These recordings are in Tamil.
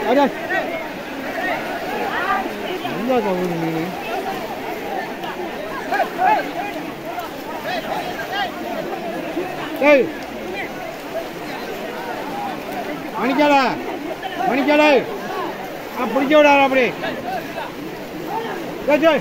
அடே நல்லா கவுரு நீ ஏய் மணிக்காடா மணிக்காடா ஆ பிடிக்க விடாத அப்படி ஏய், ஏய்.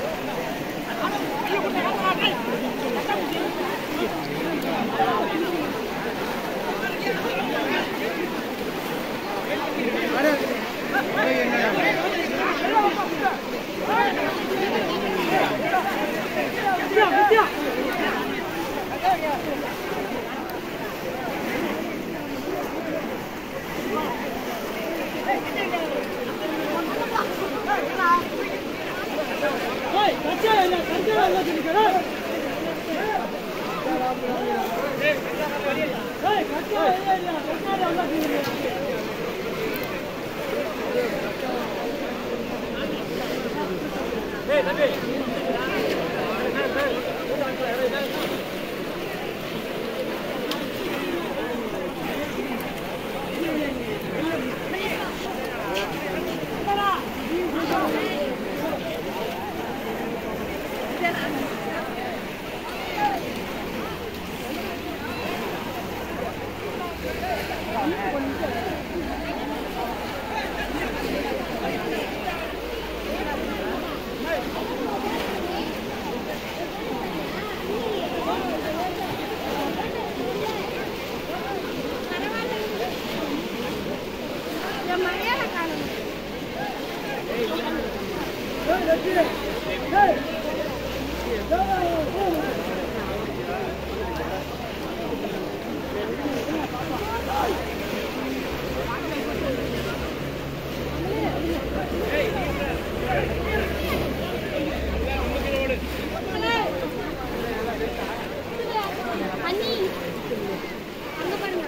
அண்ணி அங்க பாருங்க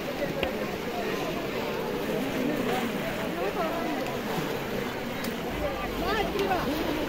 வா, இப்படி வா.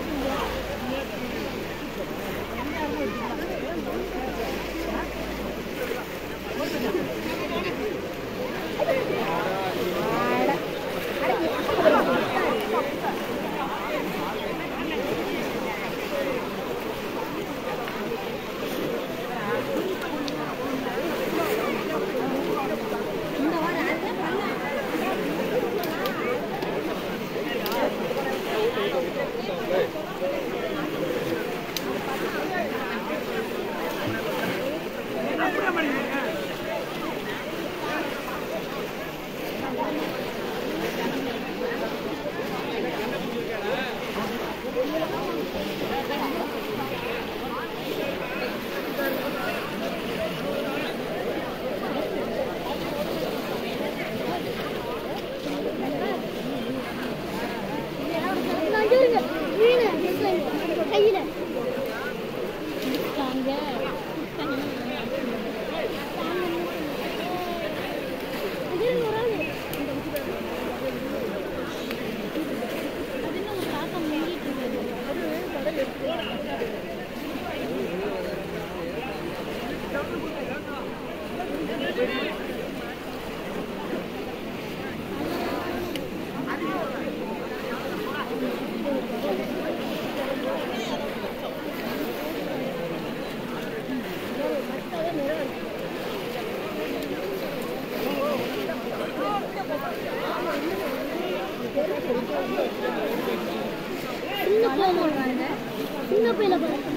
நான் இருங்க. இருங்க. கையில அங்க இது ஒரு ஆளு. அது என்ன ஒரு தாத்தா முங்கிட்டு இருக்காரு. சின்ன பிள்ளை போடுறாங்க சின்ன பிள்ளை போடுறாங்க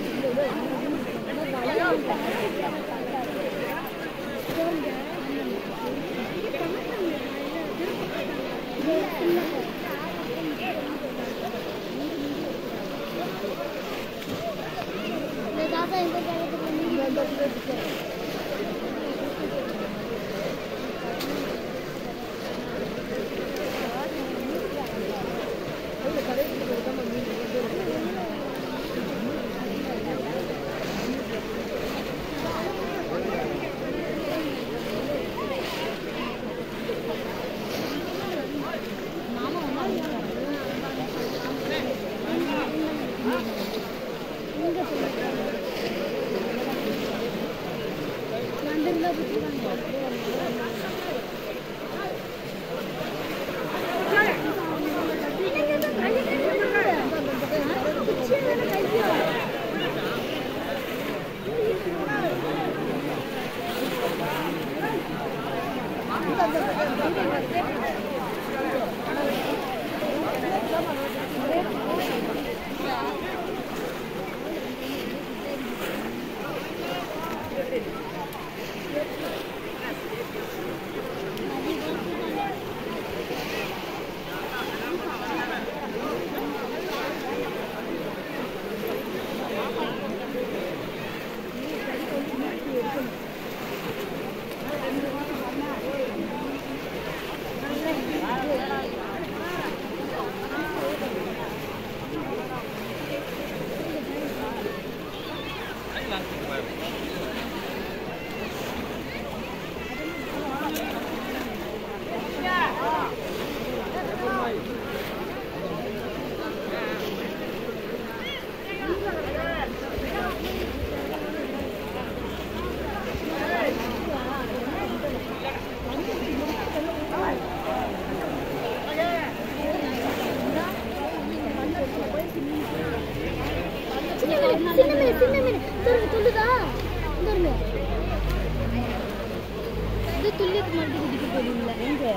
இந்த தாத்தா எந்த காலத்துக்கு சின்ன மீன் சின்ன மீன் துருங்க துள்ளுதா துருங்க இது துள்ளிக்கு மட்டும் குடிக்க போறீங்களா எங்க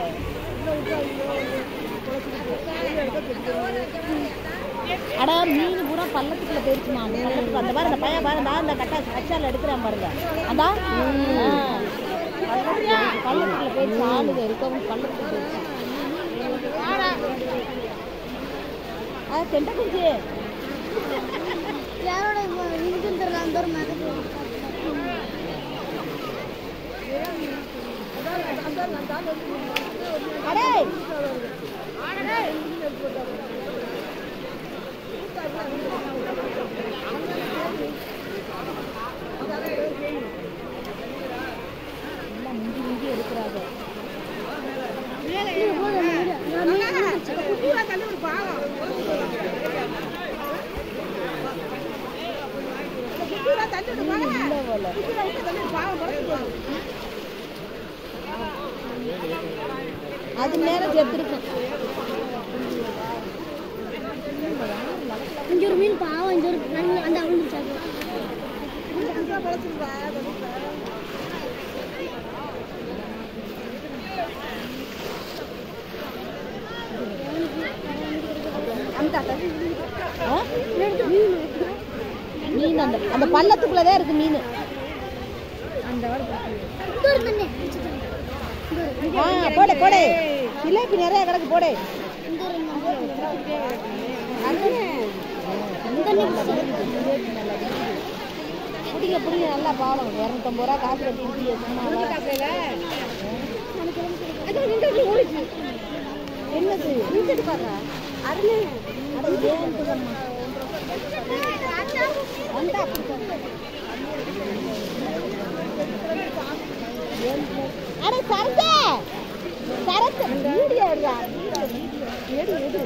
அடா மீன் பூரா பள்ளத்துக்குள்ள போயிருச்சுமா அந்த பள்ளத்துக்கு அந்த பாரு அந்த பையன் பாரு நான் அந்த கட்டா கச்சால எடுக்கிறேன் பாருங்க அதான் பள்ளத்துக்குள்ள பள்ளத்துக்குள்ள போயிருச்சு ஆளுங்க இருக்கவும் பள்ளத்துக்கு போயிருச்சு அது தெண்டை குஞ்சு யாரோட இங்கும் தெரியல அந்த ஒரு மகத்து அடே எல்லாம் மிஞ்சி மிஞ்சி எடுக்கிறாங்க இல்லை போல அது நேரம் செத்துருக்கும் இங்க ஒரு மீன் பாவம் இங்க ஒரு நல்ல அந்த விழுந்துச்சாங்க ஆ? மீன் அந்த அந்த பள்ளத்துக்குள்ளதான் இருக்கு மீன் இங்க ஒரு தண்ணி ஆ போடு போடு ஜிலேபி நிறைய கிடக்கு போடு இங்க ஒரு தண்ணி பிடிங்க பிடிங்க நல்லா பாவம் இரநூத்தம்பது ரூபா காசு கட்டி இருக்கீங்க சும்மாவா? என்னது நீச்சல் பாடுறா அருணே அட ஏன் சொல்லுமா வந்தா அட சரசே சரசு வீடியோ எடுறா எடு எடு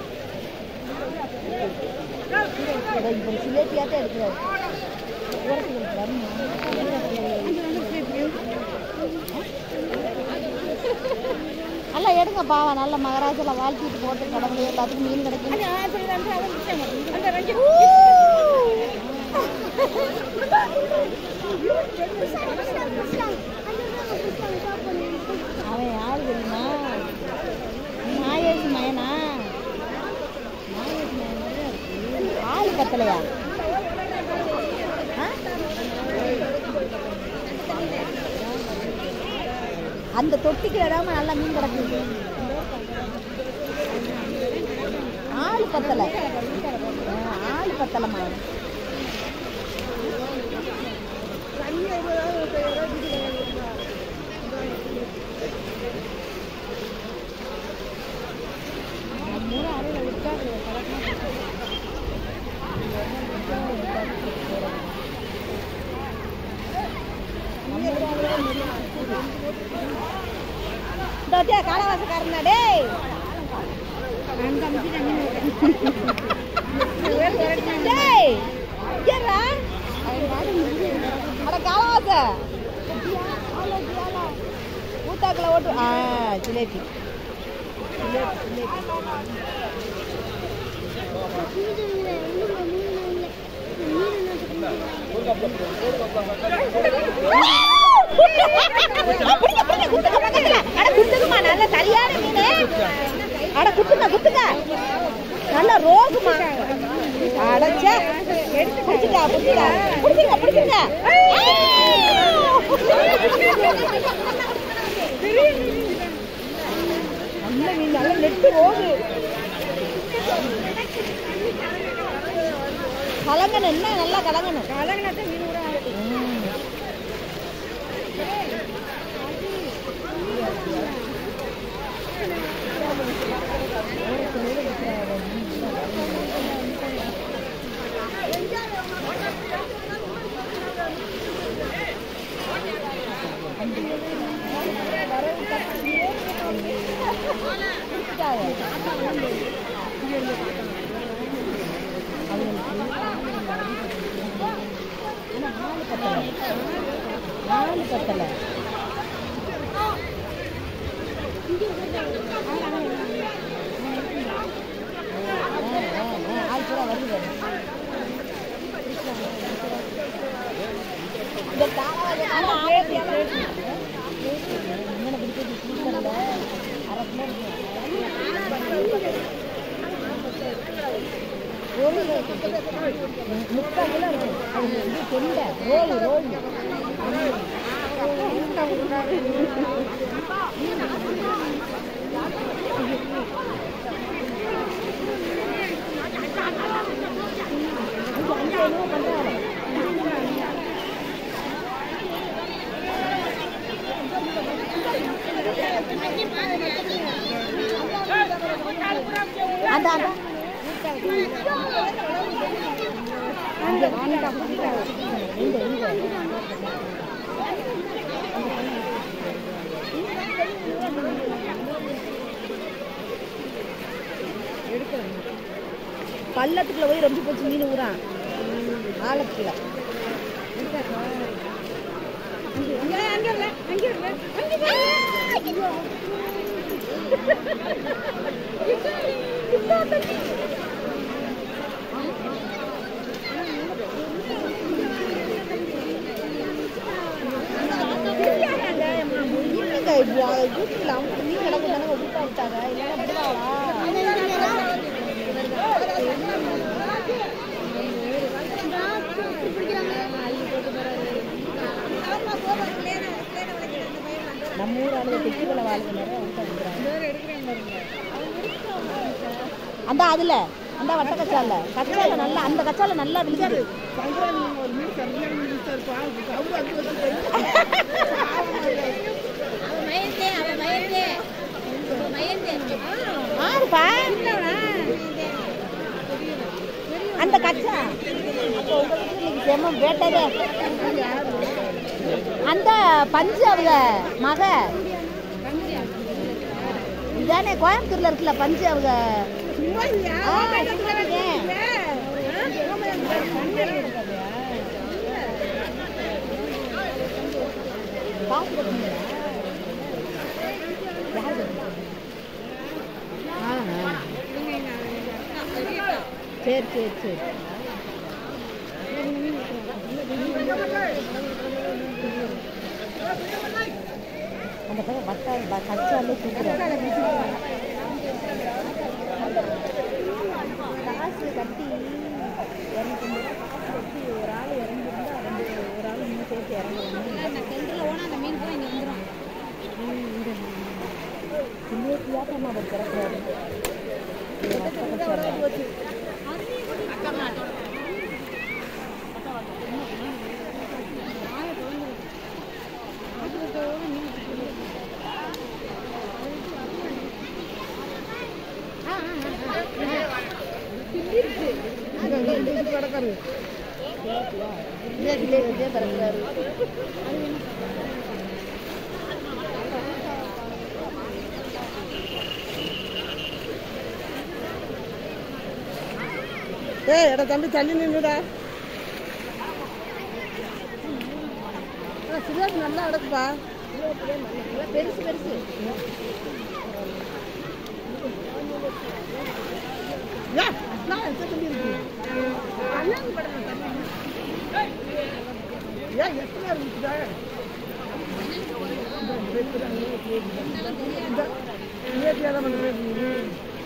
இப்போ சிலேபியாத்தான் எடுக்கிறாரு ஓரத்துக்கு வருமா நல்லா எடுங்க பாவம் நல்ல மகராஜில் வாழ்த்திட்டு போட்டு கடவுள் எல்லாத்துக்கும் மீன் கிடைக்கும் அவன் யாரு தெரியுமா நாயேசு மயனா நாயேசு மயன் மாதிரியே இருக்கு. ஆள் பத்தலையா ஆ? அந்த தொட்டிக்கு இடாம நல்லா மீன் கிடக்குது ஆள் பத்தலை ஆ, ஆள் பத்தலைம்மா நம்ம ஊர் அறையில் விட்டாங்க இந்த காலவாசக்காரனா டேய் டேய் ஏறா அட காலவாச ஊத்தாக்குல ஓட்டு ஆ ஜிலேபி ஜிலேபி ஜிலேபி குத்துக்குமா நல்ல சரியான மீனு அட குத்துங்க குத்துங்க நல்ல ரோகுமா அடச்ச புடிச்சுக்கா புடிச்சுக்கா புடிச்சுங்க புடிச்சுங்க நல்ல மீன் நல்ல நெட்டு ரோகு கலங்கணும் என்ன நல்லா கலங்கணும் ம். நாலு பத்தலை ஆள் பூரா வருது பாரு. முக்கால் கிலோ இருக்கு அது இது கெண்டை ரோல் ரோல் அந்த அந்த இங்க இங்க இங்க பள்ளத்துக்குள்ள போய் ரொம்ப போச்சு மீன் ஊறான் ஆழத்துக்குள்ள இல்லைங்க இப்போ வீட்டில் அவங்க மீன் கிடக்கு தானே விட்டா விட்டாங்க இல்லைன்னா விடுவாங்களா நம்ம ஊர் ஆளுங்க தெற்குல வாழ்க்கை நிறைய விட்டா விடுறாங்க அந்த அதுல அந்த வட்ட கச்சால கச்சால நல்லா அந்த கச்சால நல்லா விழுது ஆறுப்பா அந்த கச்சா அப்போ உங்களுக்கு இன்னைக்கு செம்ம வேட்டதே அந்த பஞ்சு அவங்க மக இதானே கோயம்புத்தூர்ல இருக்குல்ல பஞ்சு அவங்க ஆ, ஏன்? காசு கட்டுனீங்களா? யார் கட்டுனீங்க? ஆ, ஆ. சரி சரி சரி அந்த பக்கம் பட்டா ப- கச்சாலே சூப்பராக காசு கட்டி இரநூத்தம்பது ரூபா காசு கட்டி ஒரு ஆள் இறந்துருந்தா ரெண்டு ஒரு ஆள் இன்னும் சேர்த்து இறங்குவாங்க சிலேபியாட்டம் அவர் பிறக்கிறாரு சிலேபியே பிறக்கிறாரு ஏய் எட தம்பி தள்ளி நின்றுடா சிலேபி நல்லா கிடக்குப்பா பெருசு பெருசு ஏன் நான் எத்த தம்பி இருக்கு ஏன் எத்தனை இருந்துச்சுடா சிலேபியாக தான் பண்ணுறேன்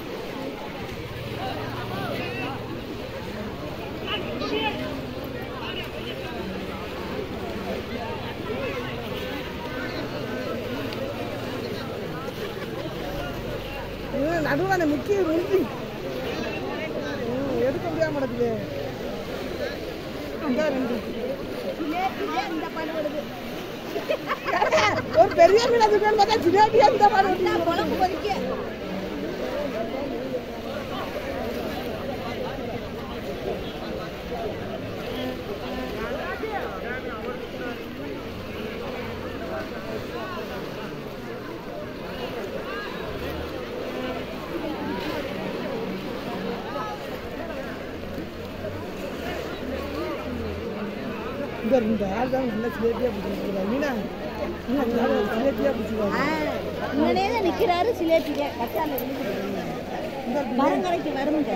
நடுவான முக்கிய முந்தி எடுக்க முடியாம நடக்குது இந்த ரெண்டு ஒரு பெரிய மீன் அது பேர் பார்த்தா ஜிலேபியா இந்த பாடு குழம்பு கொதிக்க இந்த இந்த ஆள் தான் நல்ல ஜிலேபியா பிடிச்சிருக்காங்க மீனா ஜிலேபியா பிடிச்சிருக்காங்க இங்கனே தான் நிக்கிறாரு சிலேபிங்க கச்சால விழுந்து மரங்கரைக்கு வருங்க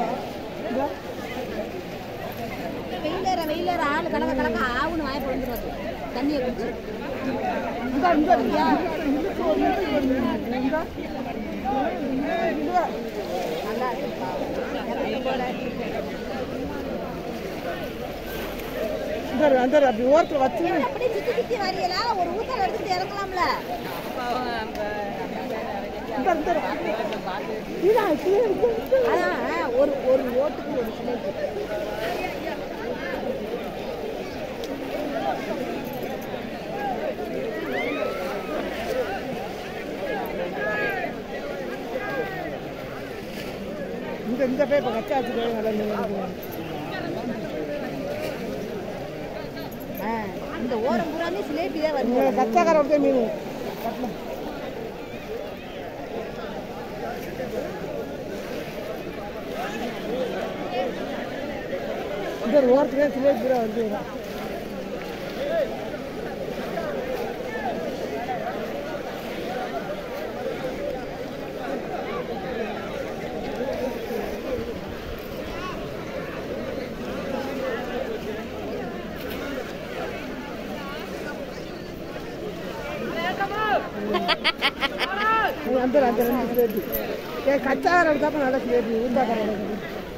வெயிலேற வெயிலேற ஆள் கலக்க கலக்க ஆவுன்னு வாய பிறந்துருவாரு தண்ணியை குடிச்சு இந்த இந்த இந்த இழுத்து ஒரு இழுத்து ஒரு இந்த இந்த இந்த நல்லா இருக்குப்பா போல அந்த அந்த அப்படி ஓரத்தில் வச்சு அப்படியே சுத்தி சுத்தி வரியலா ஒரு ஊத்தல் எடுத்துட்டு இறங்கலாம்ல இந்த இந்த இதான் கீழே இருக்கு. அதான் ஒரு ஒரு ஓட்டுக்கு ஒரு சிலைக்கு இந்த இந்த பே இப்போ கச்சா வச்சு நல்லா நினைக்கிறேன் ஆ, இந்த ஓரம் பூராமே சிலேபி தான் இங்க வருது கச்சாக்கார ஒருத்தர் மீன் கட்டல இந்த ஒரு ஓரத்துலேயே சிலேபி பூரா வந்து அந்த அந்த ரெண்டு சிலேபி ஏ கச்சாக்கார எடுத்தாப்ப நல்ல சிலேபி ஊந்தாக்கார எடுக்கணும்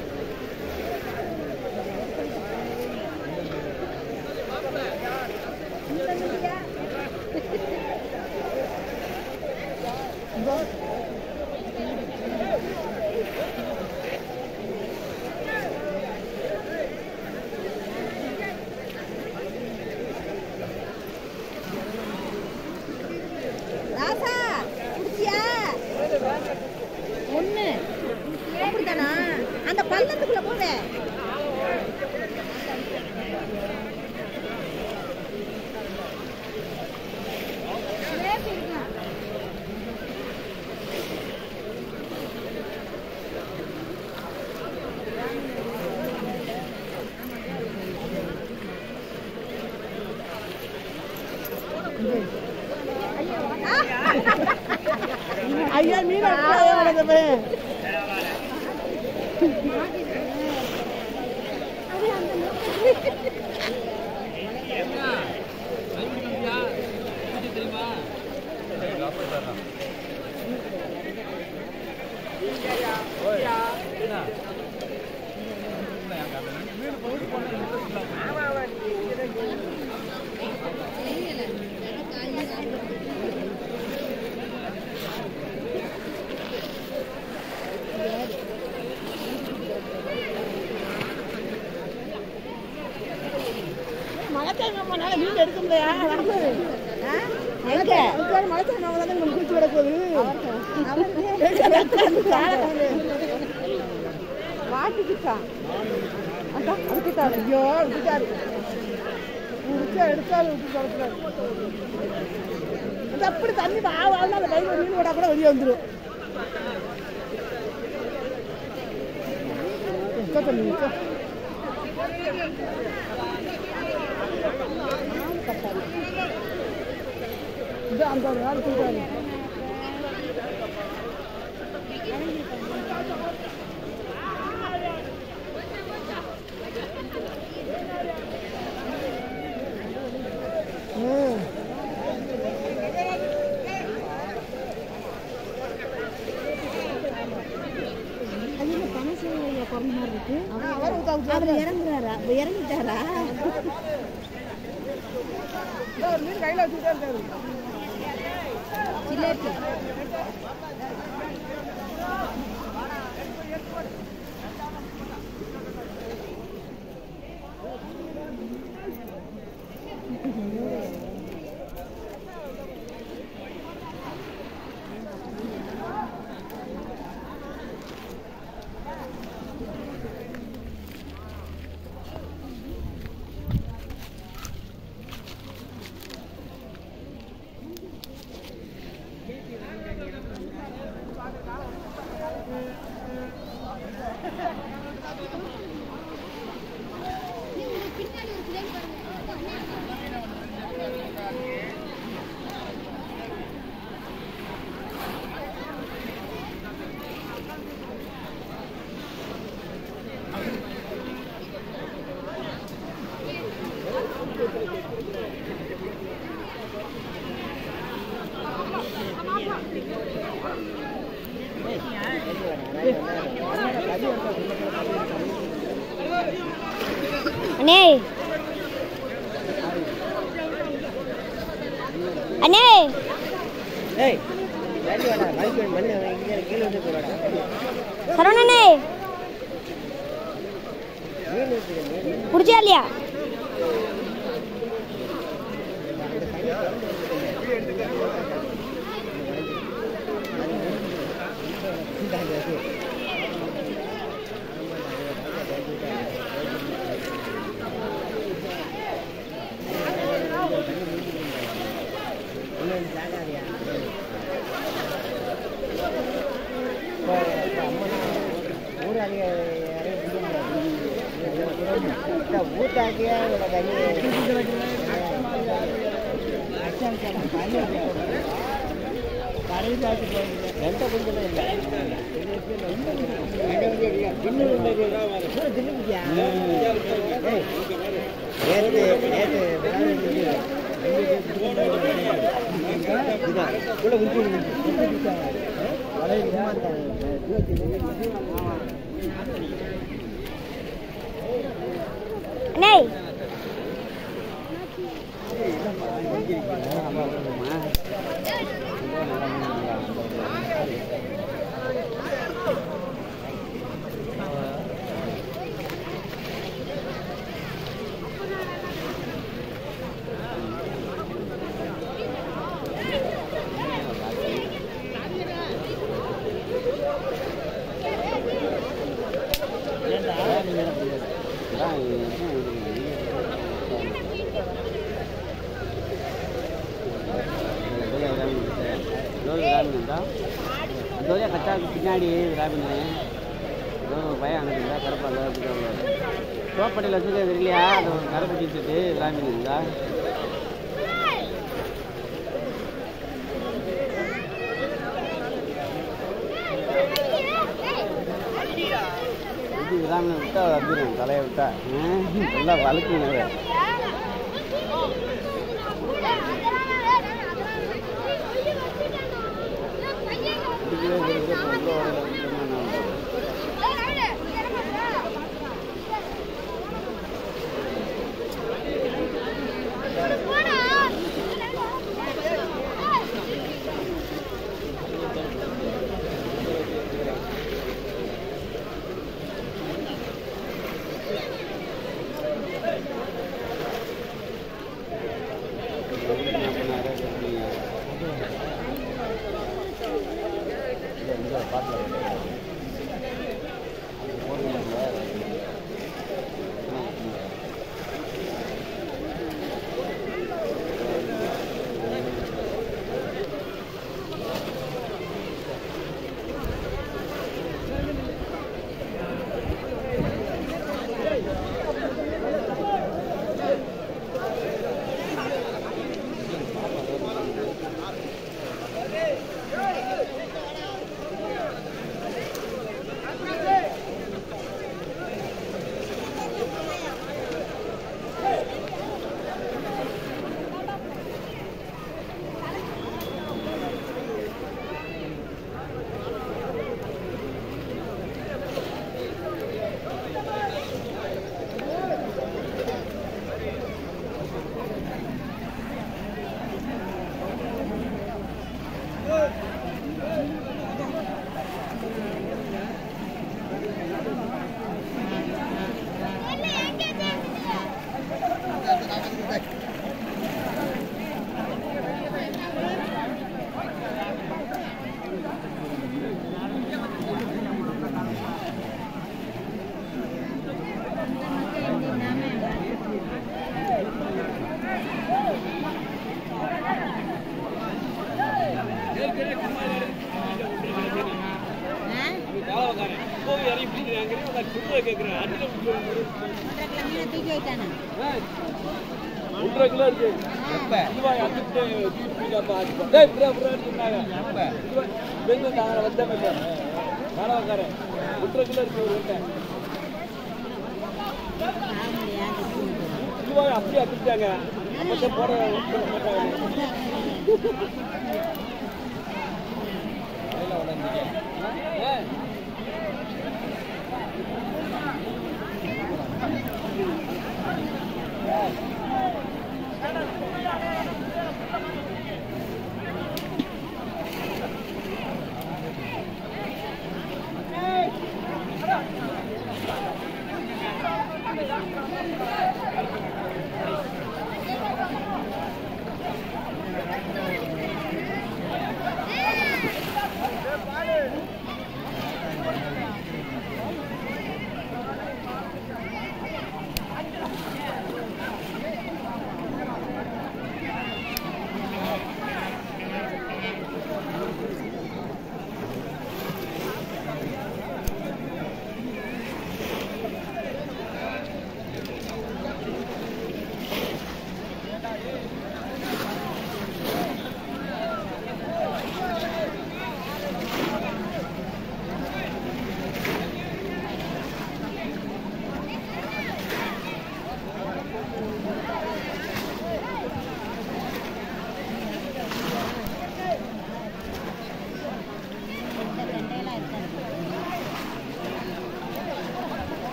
ராசா குடிச்சியா ஒண்ணு அப்படித்தானா அந்த பள்ளத்துக்குள்ள போவேன் ஐயா மீன் வளர்ந்த பையன் மலைக்காய் நம்மனால மீன் எடுக்க முடியா ஆ? எங்க மலைக்காய் நம்ம தான் நம்ம குளிச்சு விட போகுது மாட்டிக்கிட்டான் அதுக்குத்தான் ஐயோ விட்டுட்டாரு விட்டு எடுத்தாலும் விட்டு தொடக்கிறாரு அது அப்படி தண்ணி வா வாழ்னா அந்த கையில் மீன் விடா கூட வெளியே வந்துடும் உச்ச தண்ணி உச்ச இது அந்த ஒரு நாள் தூக்காரு ம் அவர் ஊத்தா ஊத்தா அவர் இறங்குறாரா இறங்கிட்டாரா இந்த ஒரு மீன் கையில் வச்சுக்கிட்டே இருக்காரு சிலேபி அண்ணே ஏய் வண்டி வாடா மணிக்கு மண்ணு இங்கே கீழே வந்து போடா சரவணனே மீன் இருக்குது மீன் புடிச்சா இல்லையா இன்னும் ஜாகாதியா இப்போ இப்போ அம்மா ஊர் அதிக யாரையும் பிடிக்க முடியாது ஊத்தாக்கியா இவ்வளோ தண்ணி ரெண்டை கொஞ்சம் இல்லை நேற்று நேற்று கூட உச்சி அண்ணே கச்சாக்கு பின்னாடி ராபின் ஏதோ பயம் அனுப்புங்களா கருப்பாங்க தோப்பட்டியில் வச்சுருக்கிறது இல்லையா அது ஒரு கருப்பு டீஷர்ட்டு ராபின் இருந்தா இது ராமனை விட்டா அப்படிதான் தலையை விட்டா ம், நல்லா வழுக்குங்க இதுவே ஒரு இது இப்போ உள்ள ஓடையில விட்டோம்னா என்ன ஆகும்? என்ன பண்ணாரு சொன்னீங்க இல்லை இந்த பாட்டில் ஒன்றரை கிலோ இருக்கு ரூபாய் அத்துட்டு டேய் புறா புறா சொன்னாங்க பெங்களூர் நான் வந்தேன் மாணவக்காரன் ஒன்றரை கிலோ இருக்கு ஒரு வெட்டை ரூபாய் அப்படியே அத்துட்டாங்க அப்போ போட மாட்டாங்க ஆ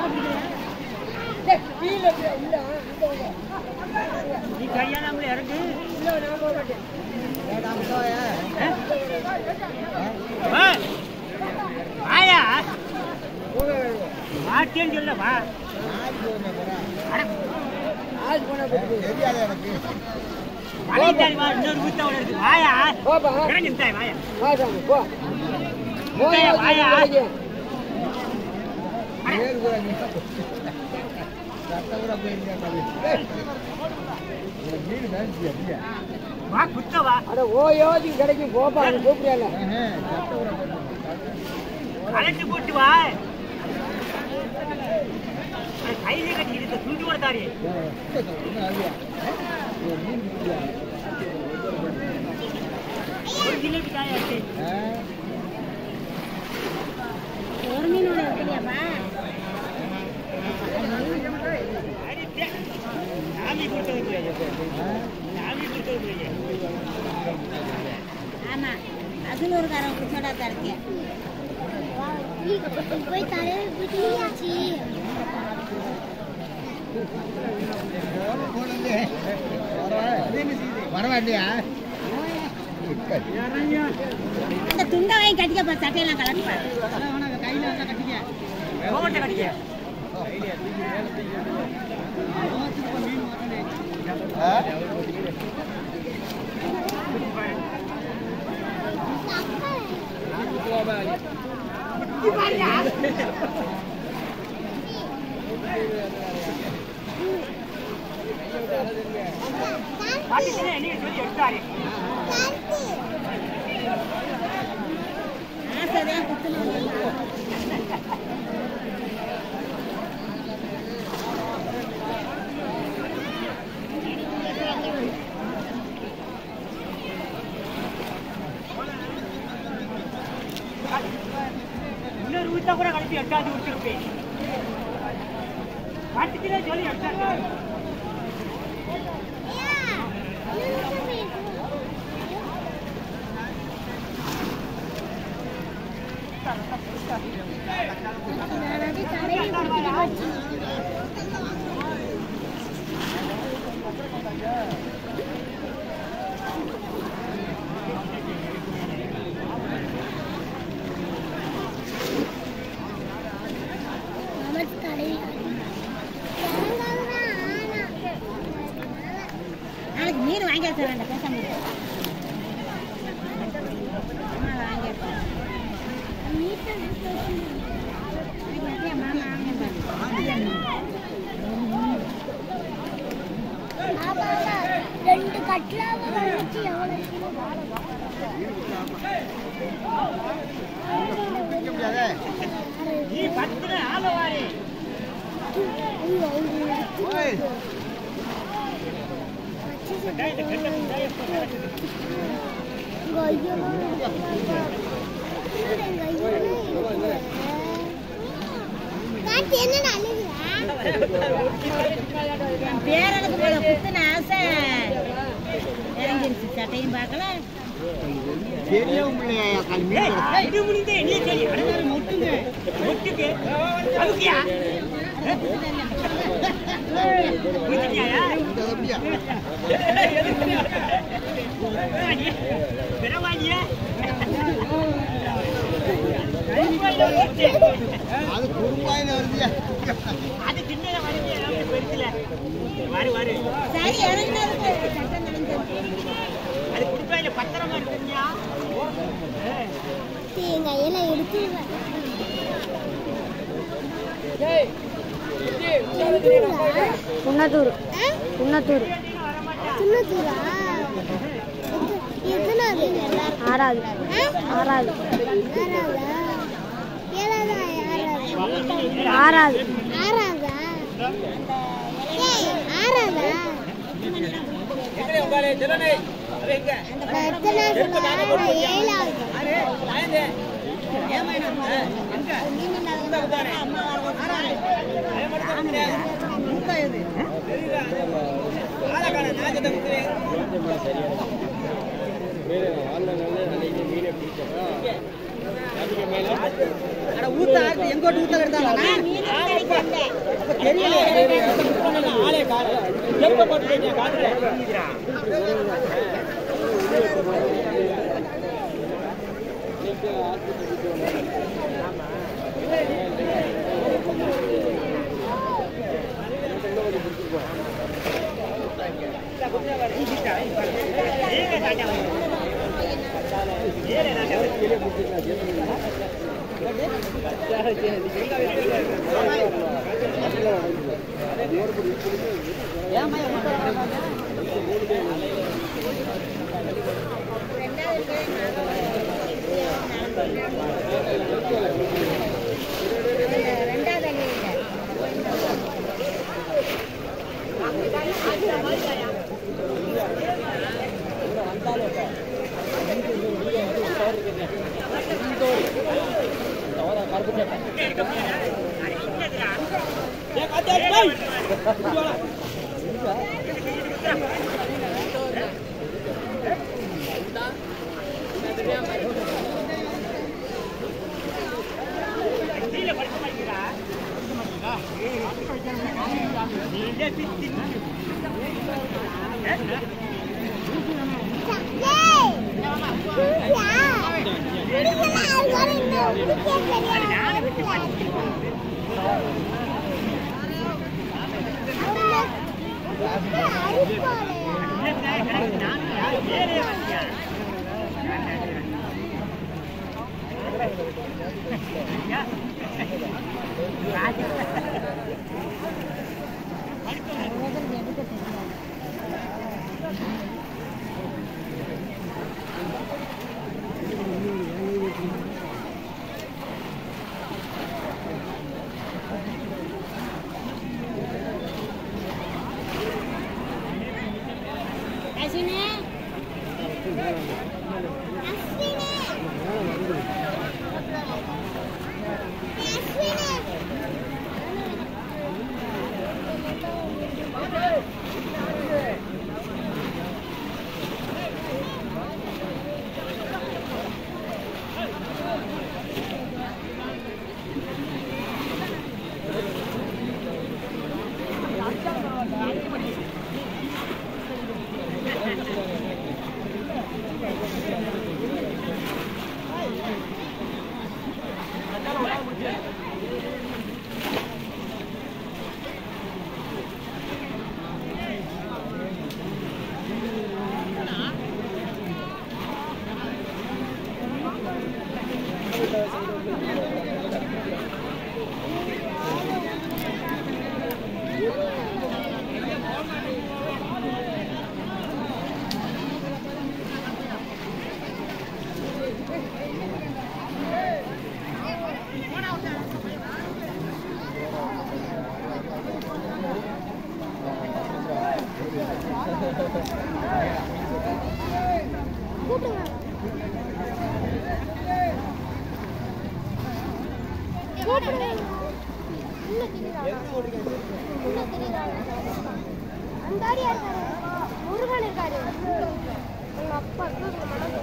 நீ கையாளாமல இறங்கு வா. வாயா மாட்டேன்னு சொல்ல வா வளைந்தாடி வா இன்னொரு ஊத்தோட இருக்கு வாயா இறங்கி இந்தாய் வாயா இந்தாயா, வாயா வா குத்த வா அட ஓயோதி கிடைக்கும் போப்பா கூப்பிடல அழைச்சு போட்டு வா அட, கையில கட்டி இருக்க துண்டு கூட தாரி ஒரு ஜிலேபி தாயா இருக்கு ஒரு மீனோட இருக்கலையாப்பா சாமி கொடுத்தது இல்லையா சாமி கொடுத்தது இல்லையா ஆமா அதுல ஒரு காரம் குச்சோடா தான் இருக்கேன் போய் தலைவர் பிடிச்சி வரவேண்டியா அந்த துண்டை வாங்கி கட்டிக்கப்பா சட்டையெல்லாம் கலட்டுப்பா கோவத்தை கட்டிக்க பாட்டிச்சுன்னா என்னைய சொல்லி எடுத்தாரு ஆசைதான் குத்துணும் இன்னொரு ஊத்தா கூட கழிச்சு எட்டாவது விட்டுருப்பேன் பாட்டிச்சுன்னா சொல்லி எடுத்தாரு நாளைக்கு மீன் வாங்கி வச்ச வேண்டாம் பேச முடியும் அம்மா வாங்கி வைப்பேன். நாளைக்கு மாமா வாங்கி ரெண்டு கட்லாவை வந்துச்சு எவ்வளவு நீ பத்து ஆளவாரி என்னடா அழுகுறா என் பேரனுக்கு போல குத்துன ஆசை இறங்கிருச்சு சட்டையும் பார்க்கல இது முடிந்தே நீ சொல்லி அடுத்த முட்டுங்க முட்டுக்கு அழுக்கியா குதிக்கியா பிறவாடியா அது குறும்பாயில வருது அது சின்ன வருது பெருசுல வரு வரு சரி இறங்கினதுக்கு சட்டை நனைஞ்சிருக்கு அது குடிப்பாயில பத்திரமா இருக்குங்கயா எங்க கையில எடுத்து குன்னத்தூர் ஆ? குன்னத்தூர் சின்னத்தூரா எத்தனாவது ஆறாவது ஆ? ஆறாவது ஆறாவதா ஏழாவதா ஆறாவது ஆறாவது ஆறாவதா ஏய், ஆறாவதா நான் எத்தனை சொல்லுவேன் நான் ஏழாவது ஊத்த எங்கோட்டு ஊத்த எடுத்தாங்க மீன் கிடைக்கல ஆளே கால எப்ப போட்டு போயிட்டியா காட்டுல முருகன் இருக்காரு எங்க அப்பா மனம்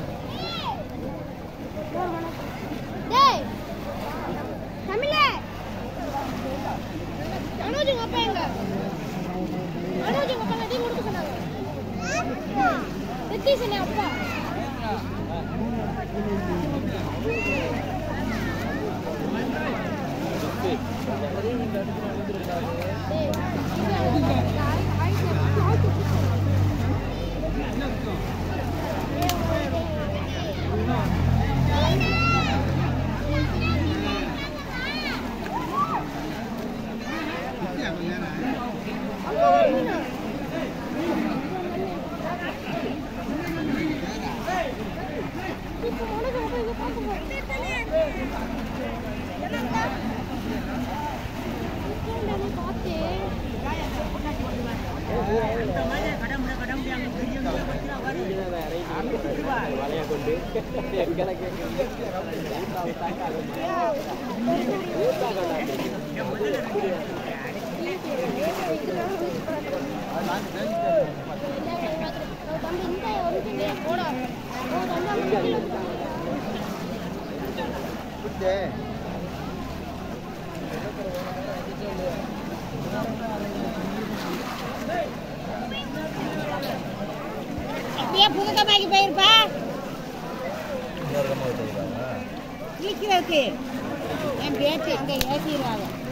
டேய் தமிழே மனோஜ் உங்க அப்பா எங்க மனோஜ் உங்க அப்பா டீ கொடுக்க சொன்னாங்க நித்தீஷ் என் அப்பா வலையை கொண்டு எங்களை தம்பி இந்த ஒரு போடா தம்பி விட்டு குளிக்கிறதுக்கு என் பேச்சு அங்கே ஏசிடுவாங்க